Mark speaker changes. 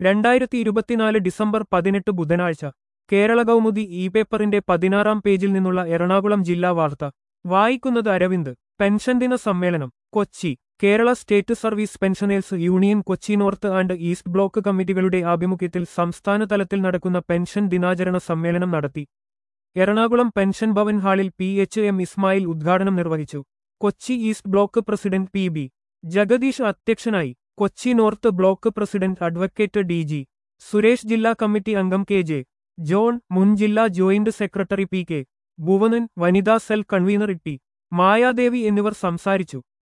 Speaker 1: രണ്ടായിരത്തി ഇരുപത്തിനാല് ഡിസംബർ പതിനെട്ട് ബുധനാഴ്ച കേരള കൗമുദി ഇ പേപ്പറിന്റെ പതിനാറാം പേജിൽ നിന്നുള്ള എറണാകുളം ജില്ലാ വാർത്ത വായിക്കുന്നത് അരവിന്ദ് പെൻഷൻ ദിന സമ്മേളനം Kochi Kerala state service pensioners union Kochi north and east block കമ്മിറ്റികളുടെ ആഭിമുഖ്യത്തിൽ സംസ്ഥാന തലത്തിൽ നടക്കുന്ന പെൻഷൻ ദിനാചരണ സമ്മേളനം നടത്തി എറണാകുളം പെൻഷൻ ഭവൻ ഹാളിൽ പി എച്ച് എം ഇസ്മായിൽ ഉദ്ഘാടനം നിർവഹിച്ചു Kochi east block president P B Jagadeesh അധ്യക്ഷനായി Kochi north block president advocate D G Suresh ജില്ലാ കമ്മിറ്റി അംഗം കെ ജെ ജോൺ മുൻ ജില്ലാ joint secretary P K Bhuvanan വനിതാ സെൽ കൺവീനർ ടി മായാദേവി എന്നിവർ സംസാരിച്ചു